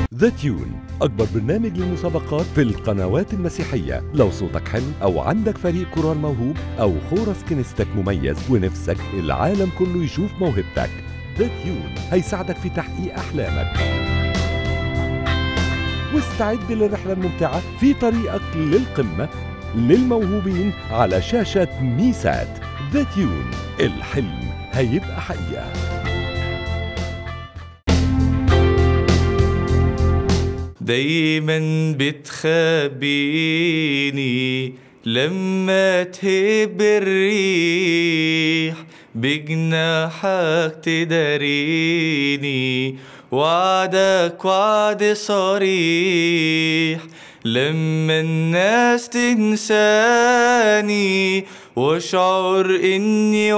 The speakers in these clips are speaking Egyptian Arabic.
ذا تيون أكبر برنامج للمسابقات في القنوات المسيحية لو صوتك حلو أو عندك فريق كورال موهوب أو خورس كنيستك مميز ونفسك العالم كله يشوف موهبتك ذا تيون هيساعدك في تحقيق أحلامك واستعد للرحلة الممتعة في طريقك للقمة للموهوبين على شاشة ميسات ذا تيون الحلم هيبقى حقيقة دايما بتخبيني لما تهب الريح بجناحك تداريني وعدك وعد صريح لما الناس تنساني واشعر اني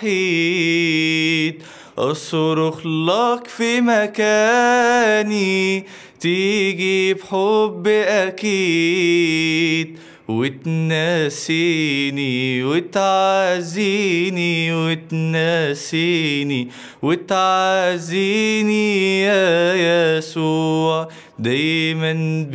وحيد اصرخ لك في مكاني تيجي بحب اكيد وتناسيني وتعزيني وتناسيني وتعزيني يا يسوع دايما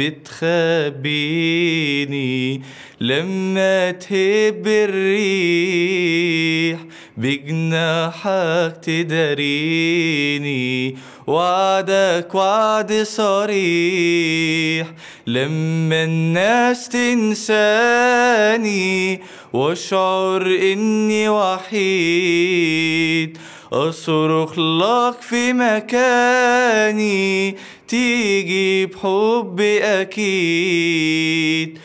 بتخبيني لما تهب الريح بجناحك تداريني وعدك وعد صريح لما الناس تنساني واشعر اني وحيد اصرخ لك في مكاني تيجي بحب اكيد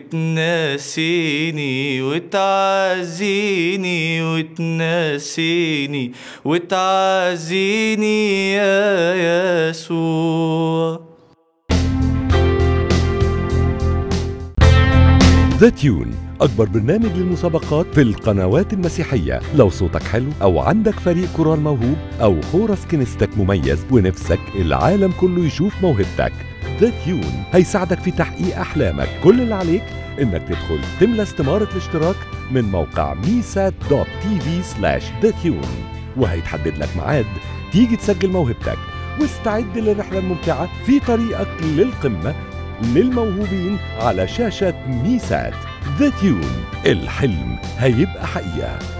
وتناسيني وتعزيني وتناسيني وتعزيني يا يسوع ذا تيون أكبر برنامج للمسابقات في القنوات المسيحية لو صوتك حلو أو عندك فريق كورال موهوب أو خورس كنيستك مميز ونفسك العالم كله يشوف موهبتك ذا تيون هيساعدك في تحقيق أحلامك كل اللي عليك إنك تدخل تملى استمارة الاشتراك من موقع ميسات دوت تي في سلاش ذا تيون وهيتحدد لك ميعاد تيجي تسجل موهبتك واستعد للرحلة الممتعة في طريقك للقمة للموهوبين على شاشة ميسات ذا تيون الحلم هيبقى حقيقة